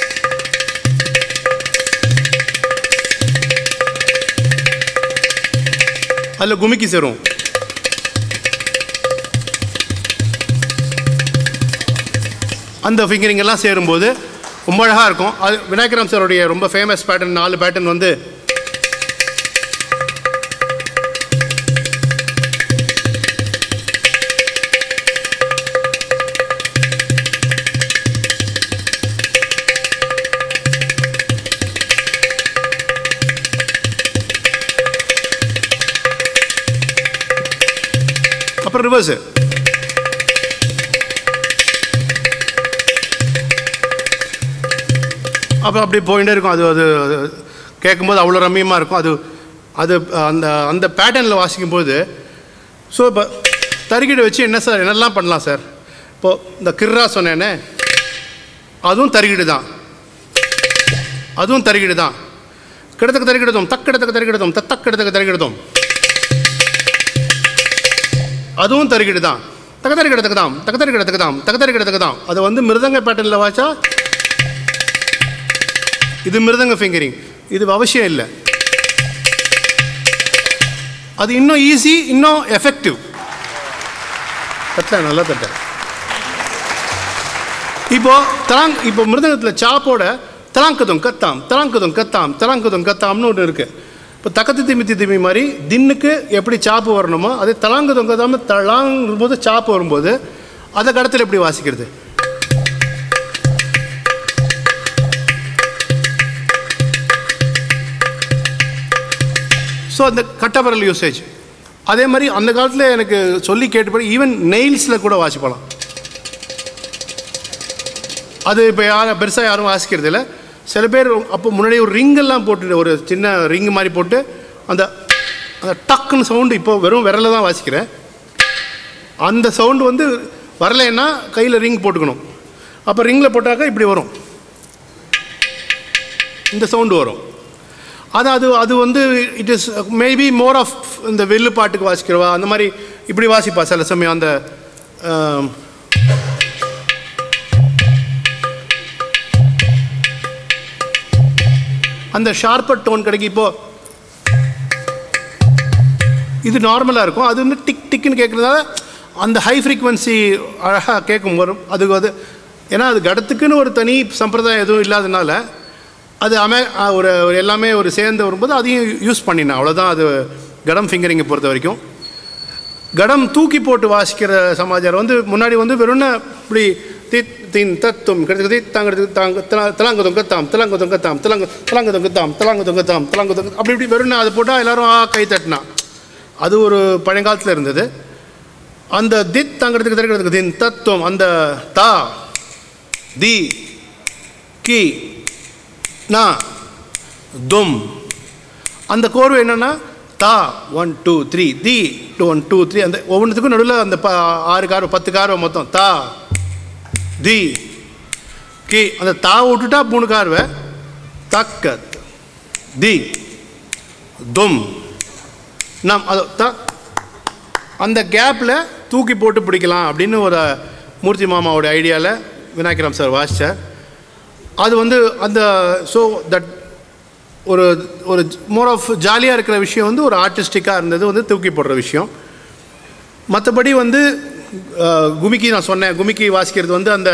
அதில் குமிக்கி சேரும் அந்த ஃபிங்கரிங் எல்லாம் சேரும்போது ரொம்ப அழகாக இருக்கும் அது விநாயகராம் சாருடைய ரொம்ப ஃபேமஸ் பேட்டர்ன் நாலு பேட்டர்ன் வந்து அப்புறம் ரிவர்ஸு அப்புறம் அப்படி போயிட்டே இருக்கும் அது அது அது கேட்கும்போது அவ்வளோ ரம்மியமாக இருக்கும் அது அது அந்த அந்த பேட்டர்னில் வாசிக்கும்போது ஸோ இப்போ தறிகிட வச்சு என்ன சார் என்னெல்லாம் பண்ணலாம் சார் இப்போது இந்த கிர்ரா சொன்னேனே அதுவும் தறிகிடு தான் அதுவும் தறிகிடு தான் கிடத்துக்கு தறிகிடுதோம் தக்கிடத்துக்கு தறிகிடுதோம் தத்தக்கிடத்துக்கு தறிகிடுதோம் அதுவும் தறிகிடு தான் தகதறி கிடத்துக்கு தான் தகதறி கிடத்துக்கு தான் தகதறி கிடத்துக்கு தான் அது வந்து மிருதங்க பேட்டர்னில் வாச்சா இது மிருதங்க ஃபிங்கரிங் இது அவசியம் இல்லை அது இன்னும் ஈஸி இன்னும் எஃபெக்டிவ் தட்ட நல்லா தட்ட இப்போ தலாங் இப்போ மிருதங்கத்தில் சாப்போட தலாங்கதும் கத்தாம் தலாங்கதும் கத்தாம் தலாங்கதும் கத்தாம்னு ஒன்று இருக்கு இப்போ தக்கத்து திமித்தி திமி மாதிரி தின்னுக்கு எப்படி சாப்பு வரணுமோ அதே தலாங்கதும் கத்தாம தலாங்கும் போது சாப்பு வரும்போது அதை கடத்தில் எப்படி வாசிக்கிறது ஸோ அந்த கட்டவரல் யூசேஜ் அதே மாதிரி அந்த காலத்தில் எனக்கு சொல்லி கேட்டுப்படி ஈவன் நெயில்ஸில் கூட வாசிப்பலாம் அது இப்போ யாரும் பெருசாக யாரும் வாசிக்கிறது இல்லை சில பேர் அப்போ முன்னாடி ஒரு ரிங்கெல்லாம் போட்டு ஒரு சின்ன ரிங் மாதிரி போட்டு அந்த அந்த டக்குன்னு சவுண்டு இப்போ வெறும் விரல தான் வாசிக்கிறேன் அந்த சவுண்டு வந்து வரலைன்னா கையில் ரிங் போட்டுக்கணும் அப்போ ரிங்கில் போட்டாக்கா இப்படி வரும் இந்த சவுண்டு வரும் அது அது அது வந்து it is maybe more of இந்த வெள்ளு பாட்டுக்கு வாசிக்கிறவா அந்த மாதிரி இப்படி வாசிப்பா சில சமயம் அந்த ஆம், அந்த ஷார்ப்பர் டோன் கிடைக்கும் இப்போ இது நார்மலாக இருக்கும் அது வந்து டிக் டிக்குன்னு கேட்குறதால அந்த ஹை ஃப்ரீக்வன்சி அழகாக கேட்கும் வரும் அது அது ஏன்னா அது கடத்துக்குன்னு ஒரு தனி சம்பிரதாயம் எதுவும் இல்லாதனால அது அமே ஆ, ஒரு ஒரு எல்லாமே ஒரு சேர்ந்து வரும்போது அதையும் யூஸ் பண்ணினேன் அவ்வளோதான் அது கடம் ஃபிங்கரிங்கை பொறுத்த வரைக்கும் கடம் தூக்கி போட்டு வாசிக்கிற சமாச்சாரம் வந்து முன்னாடி வந்து வெறும்னா இப்படி தித் தின் தத்தும் கிடக்கு தித் தாங்கிறது தாங்க தலாங்க தொங்கத்தாம் தலாங்க தொங்கத்தாம் தலாங்க தலாங்க தொங்கத்தாம் தலாங்க தொங்கத்தாம் தலாங்க தொங்க அப்படி இப்படி வெறும்னா அதை போட்டால் எல்லாரும் ஆ கை தட்டினா அது ஒரு பழங்காலத்தில் இருந்தது அந்த தித் தாங்கிறதுக்கு திறக்கிறதுக்கு தின் தத்துவம் அந்த தா தி கி நா தும் அந்த கோர்வை என்னன்னா தா ஒன் டூ த்ரீ தி டூ ஒன் டூ த்ரீ அந்த ஒவ்வொன்றுத்துக்கும் நடுவில் அந்த ப ஆறு கார்வை பத்து கார்வை மொத்தம் தா தி கி அந்த தா விட்டுட்டா மூணு கார்வை தக்கத் தி தும் நம் அது த அந்த கேப்பில் தூக்கி போட்டு பிடிக்கலாம் அப்படின்னு ஒரு மூர்த்தி மாமாவோட ஐடியாவில் விநாயகராம் சார் வாசித்தார் அது வந்து அந்த ஸோ தட் ஒரு ஒரு மோர் ஆஃப் ஜாலியாக இருக்கிற விஷயம் வந்து ஒரு ஆர்டிஸ்டிக்காக இருந்தது வந்து தூக்கி போடுற விஷயம் மற்றபடி வந்து அஹ், குமிக்கி நான் சொன்னேன் குமிக்கி வாசிக்கிறது வந்து அந்த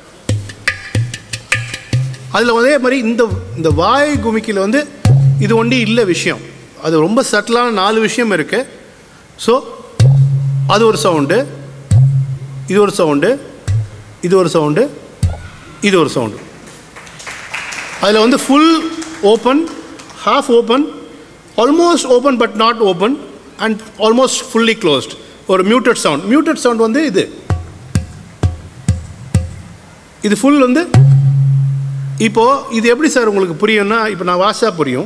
அதில் அதே மாதிரி இந்த இந்த வாய் குமிக்கியில் வந்து இது ஒண்டி இல்லை விஷயம் அது ரொம்ப சட்டிலான நாலு விஷயம் இருக்குது ஸோ அது ஒரு சவுண்டு இது ஒரு சவுண்டு இது ஒரு சவுண்டு இது ஒரு சவுண்டு அதில் வந்து full open half open almost open but not open and almost fully closed ஒரு மியூட்டட் சவுண்ட் மியூட்டட் சவுண்ட் வந்து இது இது ஃபுல் வந்து இப்போ இது எப்படி சார் உங்களுக்கு புரியும்னா இப்போ நான் வாசா புரியும்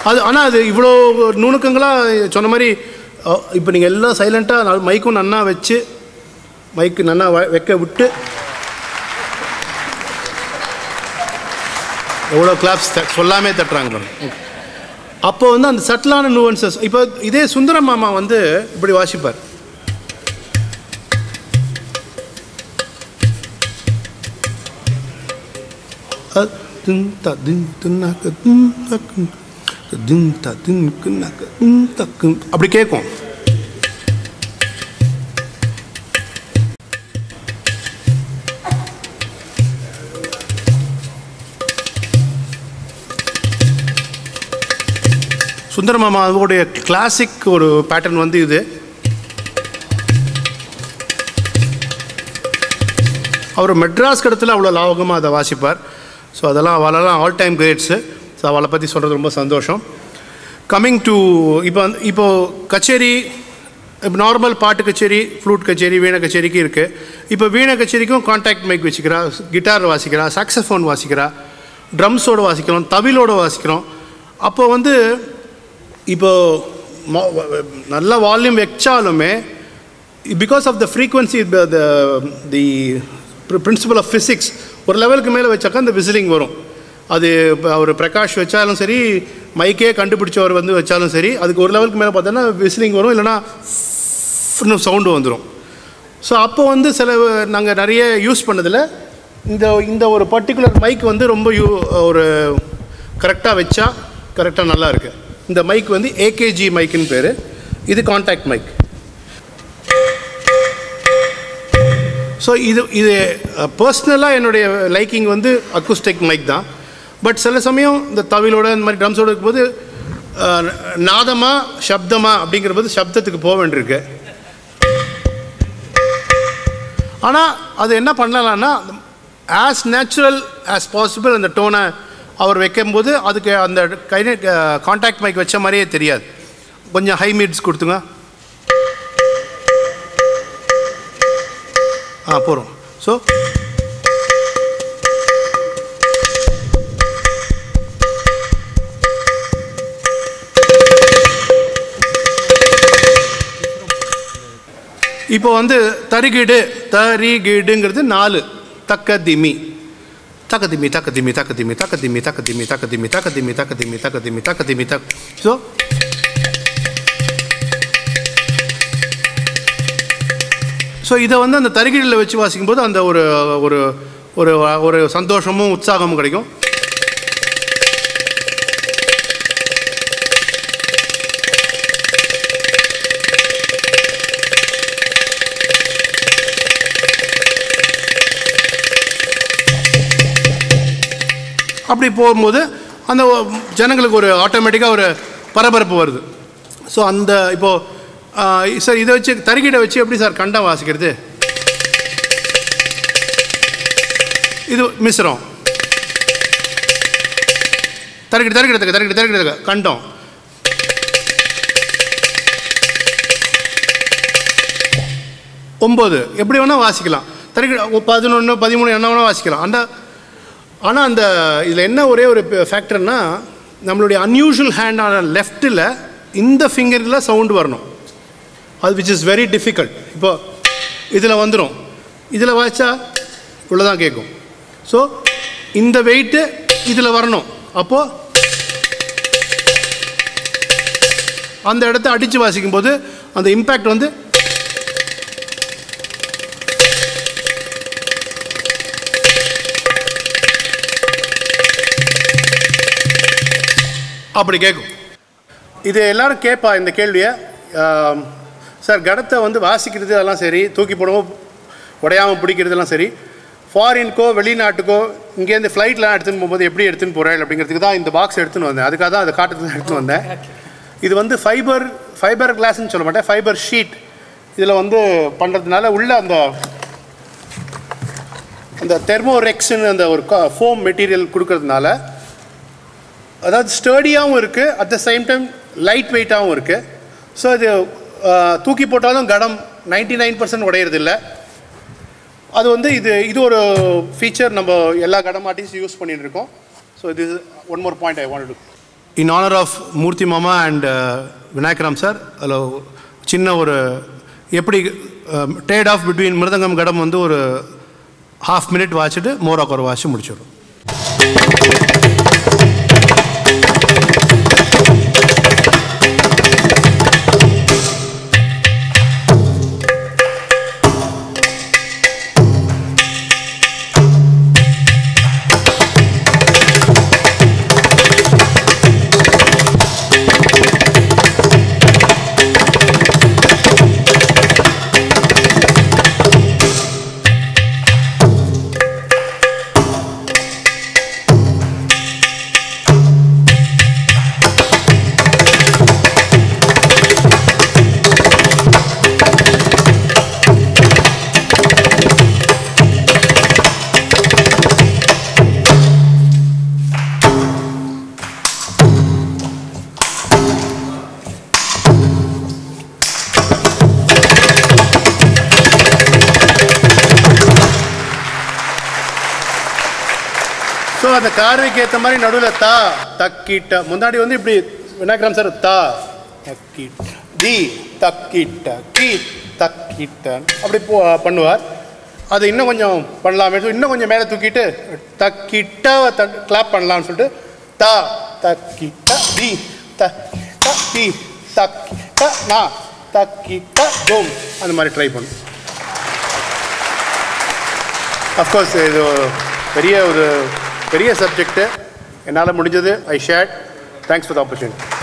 அது ஆனால் அது இவ்வளோ நுணுக்கங்களாக சொன்ன மாதிரி இப்போ நீங்கள் எல்லாம் சைலண்ட்டாக மைக்கும் நன்னா வச்சு மைக்கு நன்னா வ- வைக்க விட்டு எவ்வளோ கிளாப்ஸ் சொல்லாமே தட்டுறாங்க பாருங்க அப்போ வந்து அந்த சட்டிலான நுவன்சஸ் இப்போ இதே சுந்தர மாமா வந்து இப்படி வாசிப்பார் அ, தின் த, தின் தின்னாக்க, தின் தக்கு, தின் த, தின் கின்னாக்க, தின் தக்கு. அப்படி கேட்கும் சுந்தர மாமாவுடைய கிளாசிக் ஒரு பேட்டர்ன் வந்து இது அவர் மெட்ராஸ் கடத்தில் அவ்வளோ லாவகமாக அதை வாசிப்பார் ஸோ அதெல்லாம் அவளெல்லாம் ஆல் டைம் கிரேட்ஸு ஸோ அவளை பற்றி சொல்கிறது ரொம்ப சந்தோஷம் கம்மிங் டு இப்போ வந்து இப்போது கச்சேரி இப்போ நார்மல் பாட்டு கச்சேரி ஃப்ளூட் கச்சேரி வீணை கச்சேரிக்கு இருக்குது இப்போ வீணை கச்சேரிக்கும் கான்டாக்ட் மைக் வச்சுக்கிறா கிட்டார் வாசிக்கிறா சாக்ஸஃபோன் வாசிக்கிறா ட்ரம்ஸோடு வாசிக்கிறோம் தவிலோடு வாசிக்கிறோம் அப்போ வந்து இப்போ ம- வ- வ- நல்ல வால்யூம் வச்சாலுமே because of the frequency the the principle of physics ஒரு லெவலுக்கு மேலே வச்சாக்கா அந்த விசிலிங் வரும் அது இப்போ அவர் பிரகாஷ் வச்சாலும் சரி மைக்கே கண்டுபிடிச்சவர் வந்து வச்சாலும் சரி அதுக்கு ஒரு லெவலுக்கு மேலே பார்த்தோன்னா விசிலிங் வரும் இல்லைன்னா சவுண்டு வந்துடும் ஸோ அப்போ வந்து சில நாங்கள் நிறைய யூஸ் பண்ணதில் இந்த இந்த ஒரு பர்டிகுலர் மைக் வந்து ரொம்ப யூ ஒரு கரெக்டாக வச்சா கரெக்டாக நல்லா இருக்கு இந்த மைக் வந்து ஏகேஜி மைக்குன்னு பேர் இது கான்டாக்ட் மைக் ஸோ இது இது பர்சனலாக என்னுடைய லைக்கிங் வந்து அக்குஸ்டிக் மைக் தான் பட் சில சமயம் இந்த தவிலோட இந்த மாதிரி ட்ரம்ஸோட இருக்கும்போது அஹ், நாதமா சப்தமா அப்படிங்கிற போது சப்தத்துக்கு போக வேண்டியிருக்கு ஆனால் அது என்ன பண்ணலாம்னா ஆஸ் நேச்சுரல் ஆஸ் பாசிபிள் அந்த டோனை அவர் வைக்கும்போது அதுக்கு அந்த கை கான்டாக்ட் மைக் வச்ச மாதிரியே தெரியாது கொஞ்சம் ஹை மீட்ஸ் கொடுத்துங்க ஆ போகிறோம் ஸோ இப்போ வந்து தரிகீடு தரிகீடுங்கிறது நாலு தக்க திமி தக்க திமி தக்க திமி தக்க திமி தக்க திமி தக்க திமி தக்க திமி தக்க திமி தக்க திமி தக்க திமி தக்க திமி தக் ஸோ ஸோ இதை வந்து அந்த தரிகீடில் வச்சு வாசிக்கும்போது அந்த ஒரு ஒரு ஒரு ஒரு சந்தோஷமும் உற்சாகமும் கிடைக்கும் அப்படி போகும்போது அந்த ஒ- ஜனங்களுக்கு ஒரு ஆட்டோமேட்டிக்காக ஒரு பரபரப்பு வருது ஸோ அந்த இப்போது சார் இதை வச்சு தறிகீடை வச்சு எப்படி சார் கண்டம் வாசிக்கிறது இது மிஸ்ரம் தறிக்கிட்டு தறிக்கிடத்துக்கு தறிக்கிட்டு தறிக்கிடத்துக்கு கண்டம் ஒம்பது எப்படி வேணால் வாசிக்கலாம் தறிக்கிட பதினொன்று பதிமூணு என்ன வேணால் வாசிக்கலாம் அந்த ஆனால் அந்த இதில் என்ன ஒரே ஒரு ஃபேக்டர்னா நம்மளுடைய அன்யூஷுவல் ஹேண்டான லெஃப்ட்டில் இந்த ஃபிங்கரில் சவுண்டு வரணும் அது விச் இஸ் வெரி டிஃபிகல்ட் இப்போ இதில் வந்துடும் இதில் வாய்ச்சா இவ்வளோதான் கேட்கும் ஸோ இந்த வெயிட்டு இதில் வரணும் அப்போது அந்த இடத்த அடித்து வாசிக்கும்போது அந்த இம்பேக்ட் வந்து அப்படி கேட்கும் இது எல்லாரும் கேட்பா இந்த கேள்வியை ஆம், சார் கடத்தை வந்து வாசிக்கிறது அதெல்லாம் சரி தூக்கி போடவும் உடையாமல் பிடிக்கிறதெல்லாம் சரி ஃபாரின்க்கோ வெளிநாட்டுக்கோ இங்கேருந்து ஃப்ளைட்லாம் எடுத்துன்னு போகும்போது எப்படி எடுத்துன்னு போகிறேன் அப்படிங்கிறதுக்கு தான் இந்த பாக்ஸ் எடுத்துன்னு வந்தேன் அதுக்காக தான் அதை காட்டுறதுக்கு தான் எடுத்துன்னு வந்தேன் இது வந்து ஃபைபர் ஃபைபர் கிளாஸ்ன்னு சொல்ல மாட்டேன் ஃபைபர் ஷீட் இதில் வந்து பண்ணுறதுனால உள்ள அந்த அந்த தெர்மோரெக்ஸ்னு அந்த ஒரு ஃபோம் மெட்டீரியல் கொடுக்கறதுனால அதாவது ஸ்டர்டியாகவும் இருக்குது at the same time light வெயிட்டாகவும் இருக்குது ஸோ இது அஹ், தூக்கி போட்டாலும் கடம் நைன்டி நைன் பர்சன்ட் உடையிறதில்ல அது வந்து இது இது ஒரு ஃபீச்சர் நம்ம எல்லா கடமாட்டியும் யூஸ் பண்ணிட்டு இருக்கோம் ஸோ இது one more point I want to in honour of Murthy மாமா அண்ட் விநாயகராம் சார் அதில் சின்ன ஒரு எப்படி டேட் ஆஃப் பிட்வீன் மிருதங்கம் கடம் வந்து ஒரு ஹாஃப் மினிட் வாச்சிட்டு மோராக் ஒரு வாட்ச் முடிச்சிடும் ஸோ அந்த கார்வைக்கு ஏற்ற மாதிரி நடுவில் தா தக்கிட்ட முன்னாடி வந்து இப்படி விநாயகராம் சார் தா தக்கிட்ட தி தக்கிட்ட கி தக்கிட்ட அப்படி போ பண்ணுவார் அது இன்னும் கொஞ்சம் பண்ணலாமே சொல்லி இன்னும் கொஞ்சம் மேலே தூக்கிட்டு தக்கிட்ட த கிளாப் பண்ணலாம்னு சொல்லிட்டு தா தக்கிட்ட தி தக்கிட்ட தி தக்கிட்ட நா தக்கிட்ட தோம் அந்த மாதிரி ட்ரை பண்ணும் அஃப்கோர்ஸ் இது பெரிய ஒரு பெரிய சப்ஜெக்ட்டு என்னால் முடிஞ்சது I shared thanks for the opportunity